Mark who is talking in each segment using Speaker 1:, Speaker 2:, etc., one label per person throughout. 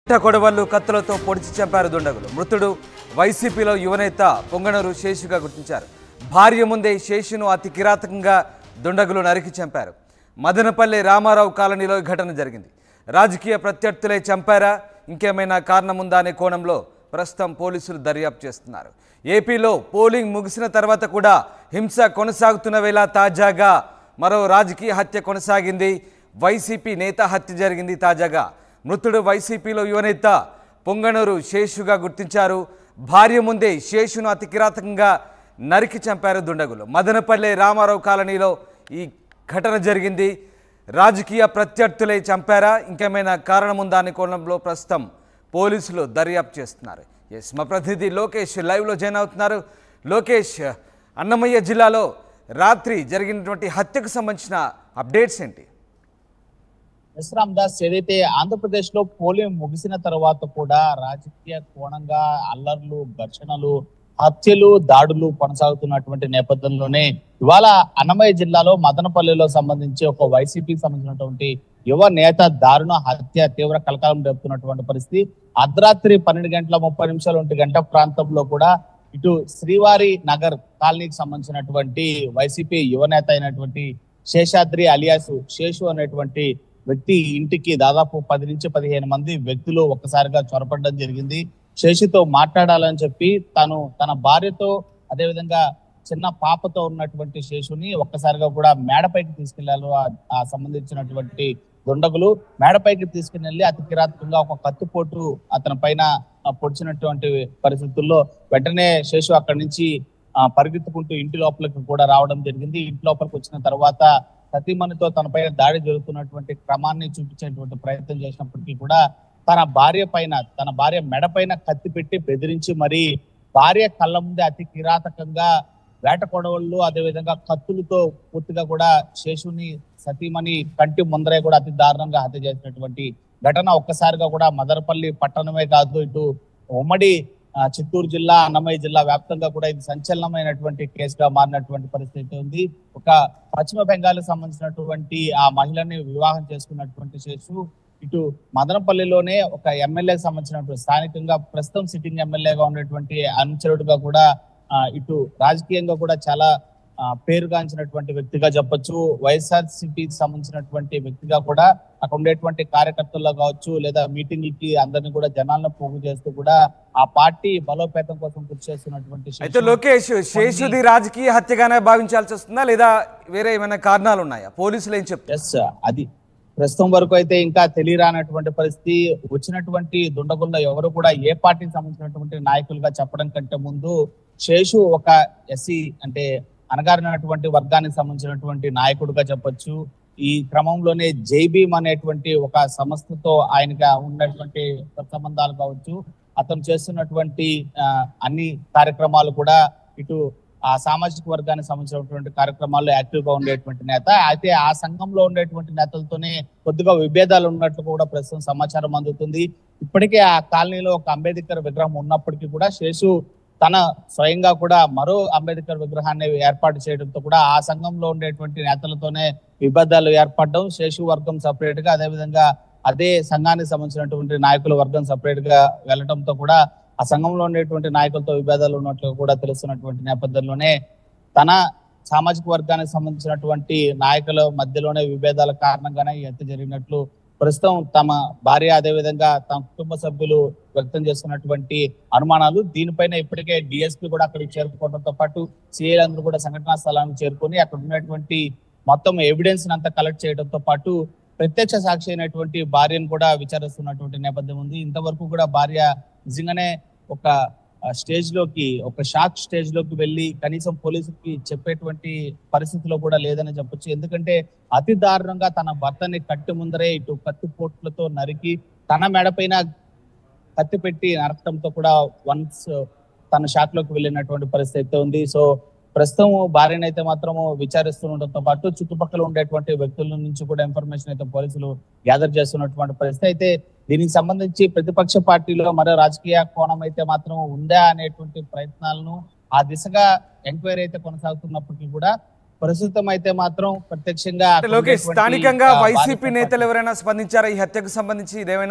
Speaker 1: పుట్ట కొడవళ్ళు కత్తులతో పొడిచి చంపారు దుండగులు మృతుడు వైసీపీలో యువనేత పొంగనూరు శేషుగా గుర్తించారు భార్య ముందే శేషును అతి కిరాతకంగా దుండగులు నరికి చంపారు మదనపల్లి రామారావు కాలనీలో ఈ ఘటన జరిగింది రాజకీయ ప్రత్యర్థులే చంపారా ఇంకేమైనా కారణం ఉందా అనే కోణంలో ప్రస్తుతం పోలీసులు దర్యాప్తు చేస్తున్నారు ఏపీలో పోలింగ్ ముగిసిన తర్వాత కూడా హింస కొనసాగుతున్న వేళ తాజాగా మరో రాజకీయ హత్య కొనసాగింది వైసీపీ నేత హత్య జరిగింది తాజాగా మృతుడు వైసీపీలో యువనేత పొంగనూరు శేషుగా గుర్తించారు భార్య ముందే శేషును అతి కిరాతకంగా నరికి చంపారు దుండగులు మదనపల్లె రామారావు కాలనీలో ఈ ఘటన జరిగింది రాజకీయ ప్రత్యర్థులే చంపారా ఇంకేమైనా కారణం ఉందా అనే కోణంలో ప్రస్తుతం పోలీసులు దర్యాప్తు చేస్తున్నారు ఎస్ మా ప్రతినిధి లోకేష్ లైవ్లో జాయిన్ అవుతున్నారు లోకేష్ అన్నమయ్య జిల్లాలో రాత్రి జరిగినటువంటి హత్యకు సంబంధించిన అప్డేట్స్ ఏంటి
Speaker 2: ఎస్ రామ్ దాస్ ఏదైతే ఆంధ్రప్రదేశ్ లో పోలింగ్ ముగిసిన తర్వాత కూడా రాజకీయ కోణంగా అల్లర్లు ఘర్షణలు హత్యలు దాడులు కొనసాగుతున్నటువంటి నేపథ్యంలోనే ఇవాళ అన్నమయ్య జిల్లాలో మదనపల్లిలో సంబంధించి ఒక వైసీపీకి సంబంధించినటువంటి యువ నేత దారుణ హత్య తీవ్ర కలకాలం రేపుతున్నటువంటి పరిస్థితి అర్ధరాత్రి పన్నెండు గంటల ముప్పై నిమిషాలు ఒంటి గంట ప్రాంతంలో కూడా ఇటు శ్రీవారి నగర్ కాలనీకి సంబంధించినటువంటి వైసీపీ యువ నేత అయినటువంటి శేషాద్రి అలియాసు శేషు అనేటువంటి వ్యక్తి ఇంటికి దాదాపు పది నుంచి పదిహేను మంది వ్యక్తులు ఒక్కసారిగా చొరపడడం జరిగింది శేషుతో మాట్లాడాలని చెప్పి తను తన భార్యతో అదేవిధంగా చిన్న పాపతో ఉన్నటువంటి శేషుని ఒక్కసారిగా కూడా మేడపైకి తీసుకెళ్లారు ఆ- ఆ సంబంధించినటువంటి దుండగులు మేడపైకి తీసుకుని వెళ్ళి అతి కిరాతకంగా ఒక కత్తిపోటు అతని పైన ఆ, పొడిచినటువంటి పరిస్థితుల్లో వెంటనే శేషు అక్కడి నుంచి ఆ, పరిగెత్తుకుంటూ ఇంటి లోపలికి కూడా రావడం జరిగింది ఇంటి లోపలికి వచ్చిన తర్వాత సతీమణితో తనపైన దాడి జరుగుతున్నటువంటి క్రమాన్ని చూపించేటువంటి ప్రయత్నం చేసినప్పటికీ కూడా తన భార్య పైన తన భార్య మెడ పైన కత్తి పెట్టి బెదిరించి మరి భార్య కళ్ళ ముందే అతి కిరాతకంగా వేట కొడవళ్ళు అదేవిధంగా కత్తులతో పూర్తిగా కూడా శేషుని సతీమణి కంటి ముందరే కూడా అతి దారుణంగా హత్య చేసినటువంటి ఘటన ఒక్కసారిగా కూడా మదనపల్లి పట్టణమే కాదు ఇటు ఉమ్మడి ఆ, చిత్తూరు జిల్లా అన్నమయ్య జిల్లా వ్యాప్తంగా కూడా ఇది సంచలనమైనటువంటి కేసుగా మారినటువంటి పరిస్థితి ఉంది ఒక పశ్చిమ బెంగాల్ సంబంధించినటువంటి ఆ మహిళని వివాహం చేసుకున్నటువంటి శేషు ఇటు మదనపల్లిలోనే ఒక ఎమ్మెల్యేకి సంబంధించినటువంటి స్థానికంగా ప్రస్తుతం సిట్టింగ్ ఎమ్మెల్యేగా ఉన్నటువంటి అనుచరుడుగా కూడా ఆ, ఇటు రాజకీయంగా కూడా చాలా ఆ, పేరుగాంచినటువంటి వ్యక్తిగా చెప్పొచ్చు వైఎస్ఆర్ సిపికి సంబంధించినటువంటి వ్యక్తిగా కూడా అక్కడ ఉండేటువంటి కార్యకర్తల్లో కావచ్చు లేదా మీటింగ్లకి అందరిని కూడా జనాలను పోగు చేస్తూ కూడా ఆ పార్టీ బలోపేతం కోసం కృషి చేస్తున్నటువంటి శేషు.
Speaker 1: అయితే లోకేష్ శేషుది రాజకీయ హత్యగానే భావించాల్సి వస్తుందా లేదా వేరే ఏమైనా కారణాలు ఉన్నాయా పోలీసులు ఏం చెప్తారు
Speaker 2: ఎస్ అది ప్రస్తుతం వరకు అయితే ఇంకా తెలియరానటువంటి పరిస్థితి వచ్చినటువంటి దుండగుల్లో ఎవరు కూడా ఏ పార్టీకి సంబంధించినటువంటి నాయకులుగా చెప్పడం కంటే ముందు శేషు ఒక ఎస్సీ అంటే అనగారినటువంటి వర్గానికి సంబంధించినటువంటి నాయకుడుగా చెప్పొచ్చు ఈ క్రమంలోనే జై భీమ్ అనేటువంటి ఒక సంస్థతో ఆయనగా ఉన్నటువంటి సంబంధాలు కావచ్చు అతను చేస్తున్నటువంటి ఆ, అన్ని కార్యక్రమాలు కూడా ఇటు ఆ సామాజిక వర్గానికి సంబంధించినటువంటి కార్యక్రమాల్లో యాక్టివ్ గా ఉండేటువంటి నేత అయితే ఆ సంఘంలో ఉండేటువంటి నేతలతోనే కొద్దిగా విభేదాలు ఉన్నట్లు కూడా ప్రస్తుతం సమాచారం అందుతుంది ఇప్పటికే ఆ కాలనీలో ఒక అంబేద్కర్ విగ్రహం ఉన్నప్పటికీ కూడా శేషు తన స్వయంగా కూడా మరో అంబేద్కర్ విగ్రహాన్ని ఏర్పాటు చేయడంతో కూడా ఆ సంఘంలో ఉండేటువంటి నేతలతోనే విభేదాలు ఏర్పడడం శేషు వర్గం సపరేట్ గా అదేవిధంగా అదే సంఘానికి సంబంధించినటువంటి నాయకుల వర్గం సపరేట్ గా వెళ్ళడంతో కూడా ఆ సంఘంలో ఉండేటువంటి నాయకులతో విభేదాలు ఉన్నట్లు కూడా తెలుస్తున్నటువంటి నేపథ్యంలోనే తన సామాజిక వర్గానికి సంబంధించినటువంటి నాయకుల మధ్యలోనే విభేదాల కారణంగానే ఈ హత్య జరిగినట్లు ప్రస్తుతం తమ భార్య అదే విధంగా తమ కుటుంబ సభ్యులు వ్యక్తం చేస్తున్నటువంటి అనుమానాలు దీనిపైన ఇప్పటికే డిఎస్పీ కూడా అక్కడికి చేరుకోవడంతో పాటు సిఐలు అందరూ కూడా సంఘటనా స్థలానికి చేరుకొని అక్కడ ఉన్నటువంటి మొత్తం ఎవిడెన్స్ అంతా కలెక్ట్ చేయడంతో పాటు ప్రత్యక్ష సాక్షి అయినటువంటి భార్యను కూడా విచారిస్తున్నటువంటి నేపథ్యం ఉంది ఇంతవరకు కూడా భార్య నిజంగానే ఒక స్టేజ్ లోకి ఒక షాక్ స్టేజ్ లోకి వెళ్ళి కనీసం పోలీసుకి చెప్పేటువంటి పరిస్థితిలో కూడా లేదని చెప్పొచ్చు ఎందుకంటే అతి దారుణంగా తన భర్తని కట్టి ముందరే ఇటు కత్తి పోట్లతో నరికి తన మెడపైన కత్తి పెట్టి నరకటంతో కూడా వన్స్ తన షాక్ లోకి వెళ్ళినటువంటి పరిస్థితి అయితే ఉంది సో ప్రస్తుతం భార్యను అయితే మాత్రము విచారిస్తుండటంతో పాటు చుట్టుపక్కల ఉండేటువంటి వ్యక్తుల నుంచి కూడా ఇన్ఫర్మేషన్ అయితే పోలీసులు గ్యాదర్ చేస్తున్నటువంటి పరిస్థితి అయితే దీనికి సంబంధించి ప్రతిపక్ష పార్టీలో మరో రాజకీయ కోణం అయితే మాత్రం ఉందా అనేటువంటి ప్రయత్నాలను ఆ దిశగా ఎంక్వైరీ అయితే కొనసాగుతున్నప్పటికీ కూడా ప్రస్తుతం అయితే మాత్రం ప్రత్యక్షంగా
Speaker 1: అంటే లోకేష్
Speaker 2: ఉండేటువంటి,
Speaker 1: స్థానికంగా
Speaker 2: ఆ,
Speaker 1: వైసీపీ
Speaker 2: బాధిత
Speaker 1: నేతలు ఎవరైనా స్పందించారా ఈ హత్యకు సంబంధించి ఇదేమైనా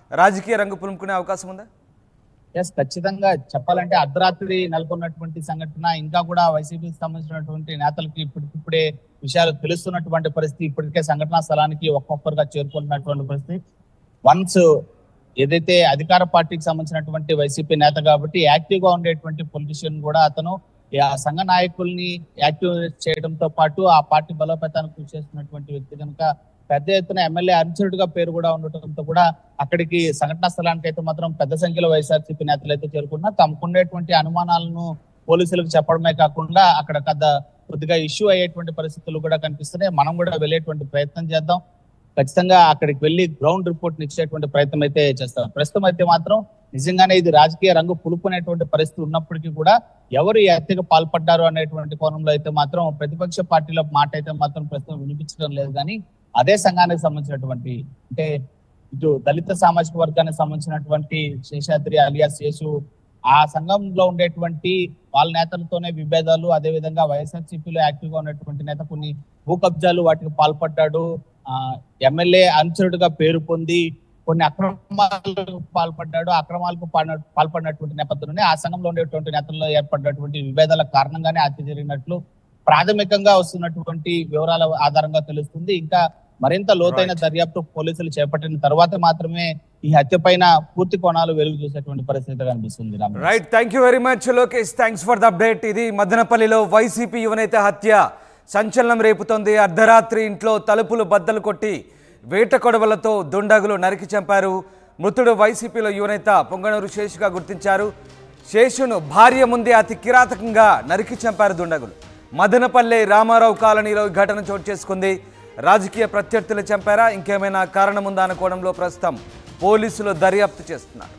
Speaker 1: రాజకీయ రంగు పులుముకునే అవకాశం ఉందా
Speaker 2: ఎస్ ఖచ్చితంగా చెప్పాలంటే అర్ధరాత్రి నెలకొన్నటువంటి సంఘటన ఇంకా కూడా వైసీపీకి సంబంధించినటువంటి నేతలకి ఇప్పటికిప్పుడే విషయాలు తెలుస్తున్నటువంటి పరిస్థితి ఇప్పటికే సంఘటనా స్థలానికి ఒక్కొక్కరుగా చేరుకుంటున్నటువంటి పరిస్థితి వన్స్ ఏదైతే అధికార పార్టీకి సంబంధించినటువంటి వైసీపీ నేత కాబట్టి యాక్టివ్ గా ఉండేటువంటి పొలిటీషియన్ కూడా అతను ఈ ఆ సంఘ నాయకుల్ని యాక్టివ్ చేయడంతో పాటు ఆ పార్టీ బలోపేతానికి కృషి చేస్తున్నటువంటి వ్యక్తి కనుక పెద్ద ఎత్తున ఎమ్మెల్యే అనుచరుడుగా పేరు కూడా ఉండటంతో కూడా అక్కడికి సంఘటనా స్థలానికి అయితే మాత్రం పెద్ద సంఖ్యలో వైఎస్ఆర్సీపీ నేతలు అయితే చేరుకున్నా తమకుండేటువంటి అనుమానాలను పోలీసులకు చెప్పడమే కాకుండా అక్కడ కథ కొద్దిగా ఇష్యూ అయ్యేటువంటి పరిస్థితులు కూడా కనిపిస్తున్నాయి మనం కూడా వెళ్ళేటువంటి ప్రయత్నం చేద్దాం ఖచ్చితంగా అక్కడికి వెళ్ళి గ్రౌండ్ రిపోర్ట్ ఇచ్చేటువంటి ప్రయత్నం అయితే చేస్తాం ప్రస్తుతం అయితే మాత్రం నిజంగానే ఇది రాజకీయ రంగు పులుపునేటువంటి పరిస్థితి ఉన్నప్పటికీ కూడా ఎవరు ఈ హత్యకు పాల్పడ్డారు అనేటువంటి కోణంలో అయితే మాత్రం ప్రతిపక్ష పార్టీల మాట అయితే మాత్రం ప్రస్తుతం వినిపించడం లేదు కానీ అదే సంఘానికి సంబంధించినటువంటి అంటే ఇటు దళిత సామాజిక వర్గానికి సంబంధించినటువంటి శేషాద్రి అలియాస్ శేషు ఆ సంఘంలో ఉండేటువంటి వాళ్ళ నేతలతోనే విభేదాలు అదే విధంగా వైఎస్ఆర్సీపీలో యాక్టివ్ గా ఉన్నటువంటి నేత కొన్ని భూ కబ్జాలు వాటికి పాల్పడ్డాడు ఆ ఎమ్మెల్యే అనుచరుడుగా పేరు పొంది కొన్ని అక్రమాలకు పాల్పడ్డాడు అక్రమాలకు పాడిన- పాల్పడినటువంటి నేపథ్యంలోనే ఆ సంఘంలో ఉండేటువంటి నేతల్లో ఏర్పడినటువంటి విభేదాల కారణంగానే హత్య జరిగినట్లు ప్రాథమికంగా వస్తున్నటువంటి వివరాల ఆధారంగా తెలుస్తుంది ఇంకా మరింత లోతైన
Speaker 1: Right.
Speaker 2: దర్యాప్తు పోలీసులు చేపట్టిన తర్వాత మాత్రమే ఈ హత్య పైన పూర్తి కోణాలు వెలుగు చూసేటువంటి పరిస్థితి కనిపిస్తుంది Ram
Speaker 1: right thank you very much Lokesh thanks for the update ఇది మదనపల్లిలో వైసీపీ యువనేత హత్య సంచలనం రేపుతోంది అర్ధరాత్రి ఇంట్లో తలుపులు బద్దలు కొట్టి వేట కొడవలతో దుండగులు నరికి చంపారు మృతుడు వైసీపీలో యువనేత పొంగనూరు శేషుగా గుర్తించారు శేషును భార్య ముందే అతి కిరాతకంగా నరికి చంపారు దుండగులు మదనపల్లె రామారావు కాలనీలో ఈ ఘటన చోటు చేసుకుంది రాజకీయ ప్రత్యర్థులు చంపారా ఇంకేమైనా కారణం ఉందా అనుకోవడంలో ప్రస్తుతం పోలీసులు దర్యాప్తు చేస్తున్నారు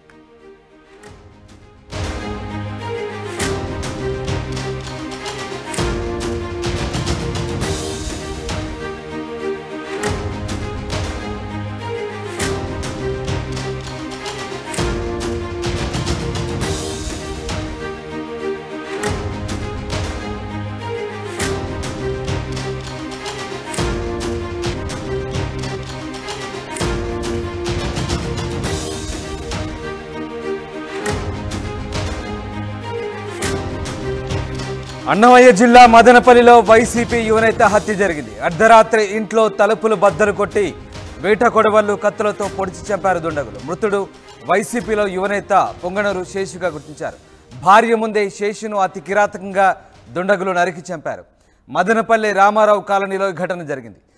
Speaker 1: అన్నమయ్య జిల్లా మదనపల్లిలో వైసీపీ యువనేత హత్య జరిగింది అర్ధరాత్రి ఇంట్లో తలుపులు బద్దలు కొట్టి వేట కొడవళ్లు కత్తులతో పొడిచి చంపారు దుండగులు మృతుడు వైసీపీలో యువనేత పొంగనూరు శేషుగా గుర్తించారు భార్య ముందే శేషును అతి కిరాతకంగా దుండగులు నరికి చంపారు మదనపల్లి రామారావు కాలనీలో ఈ ఘటన జరిగింది